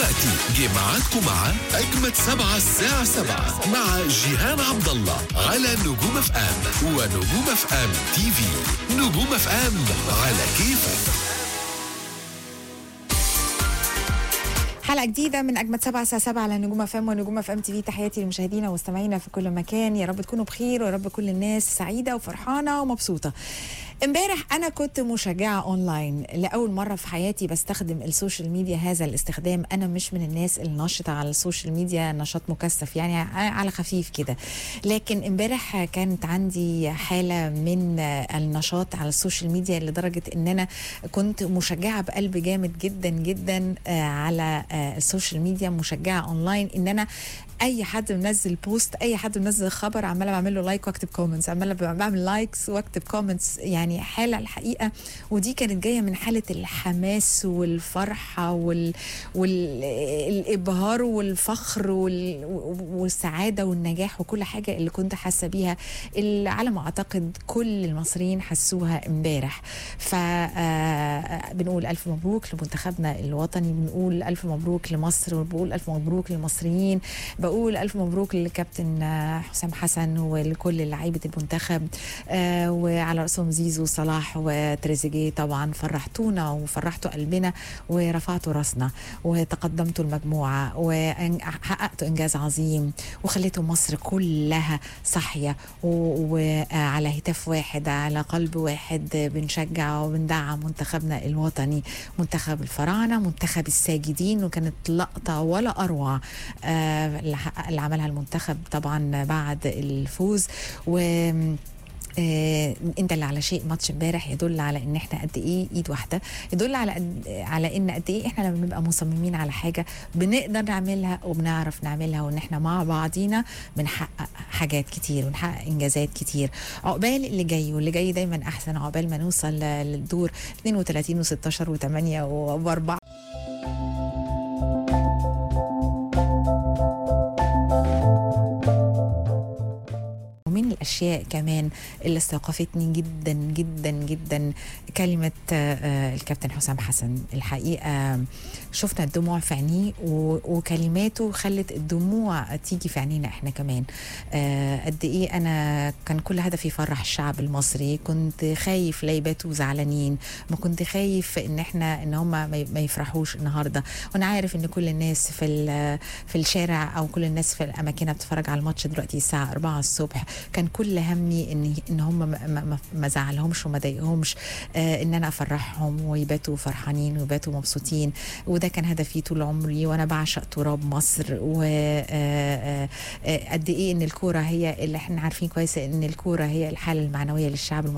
دلوقتي جه ميعادكم مع أجمد سبعة الساعة سبعة مع جيهان عبد الله على نجوم اف ام ونجوم اف ام تي في نجوم اف ام على كيفك حلقة جديدة من أجمد سبعة الساعة سبعة على نجوم اف ام ونجوم اف ام تي في تحياتي لمشاهدينا ومستمعينا في كل مكان يا رب تكونوا بخير ويا رب كل الناس سعيدة وفرحانة ومبسوطة. امبارح أنا كنت مشجعة أونلاين لأول مرة في حياتي بستخدم السوشيال ميديا هذا الاستخدام أنا مش من الناس النشطة على السوشيال ميديا نشاط مكثف يعني على خفيف كده لكن امبارح كانت عندي حالة من النشاط على السوشيال ميديا لدرجة إن أنا كنت مشجعة بقلب جامد جدا جدا على السوشيال ميديا مشجعة أونلاين إن أنا اي حد منزل بوست اي حد منزل خبر عماله بعمل له لايك واكتب كومنتس عماله بعمل لايكس واكتب كومنتس يعني حاله الحقيقه ودي كانت جايه من حاله الحماس والفرحه وال والابهار والفخر وال... والسعاده والنجاح وكل حاجه اللي كنت حاسه بيها اللي على ما اعتقد كل المصريين حسوها امبارح ف بنقول الف مبروك لمنتخبنا الوطني بنقول الف مبروك لمصر وبقول الف مبروك للمصريين بقول الف مبروك للكابتن حسام حسن ولكل لعيبه المنتخب آه وعلى راسهم زيزو صلاح وتريزيجيه طبعا فرحتونا وفرحتوا قلبنا ورفعتوا راسنا وتقدمتوا المجموعه وحققتوا انجاز عظيم وخليتوا مصر كلها صاحيه وعلى هتاف واحد على قلب واحد بنشجع وبندعم منتخبنا الوطني منتخب الفراعنه منتخب الساجدين وكانت لقطه ولا اروع آه اللي عملها المنتخب طبعا بعد الفوز و آه انت اللي على شيء ماتش امبارح يدل على ان احنا قد ايه ايد واحده يدل على قد على ان قد ايه احنا لما بنبقى مصممين على حاجه بنقدر نعملها وبنعرف نعملها وان احنا مع بعضينا بنحقق حاجات كتير ونحقق انجازات كتير عقبال اللي جاي واللي جاي دايما احسن عقبال ما نوصل للدور 32 و16 و8 و4 الاشياء كمان اللي استوقفتني جدا جدا جدا كلمه الكابتن حسام حسن الحقيقه شفنا الدموع في عينيه وكلماته خلت الدموع تيجي في عينينا احنا كمان قد ايه انا كان كل هدفي يفرح الشعب المصري كنت خايف لا يباتوا زعلانين ما كنت خايف ان احنا ان هم ما يفرحوش النهارده وانا عارف ان كل الناس في في الشارع او كل الناس في الاماكن بتتفرج على الماتش دلوقتي الساعه 4 الصبح كان كل همي ان ان هم ما, ما زعلهمش وما ضايقهمش آه ان انا افرحهم ويباتوا فرحانين ويباتوا مبسوطين وده كان هدفي طول عمري وانا بعشق تراب مصر وقد ايه ان الكوره هي اللي احنا عارفين كويس ان الكوره هي الحاله المعنويه للشعب المصري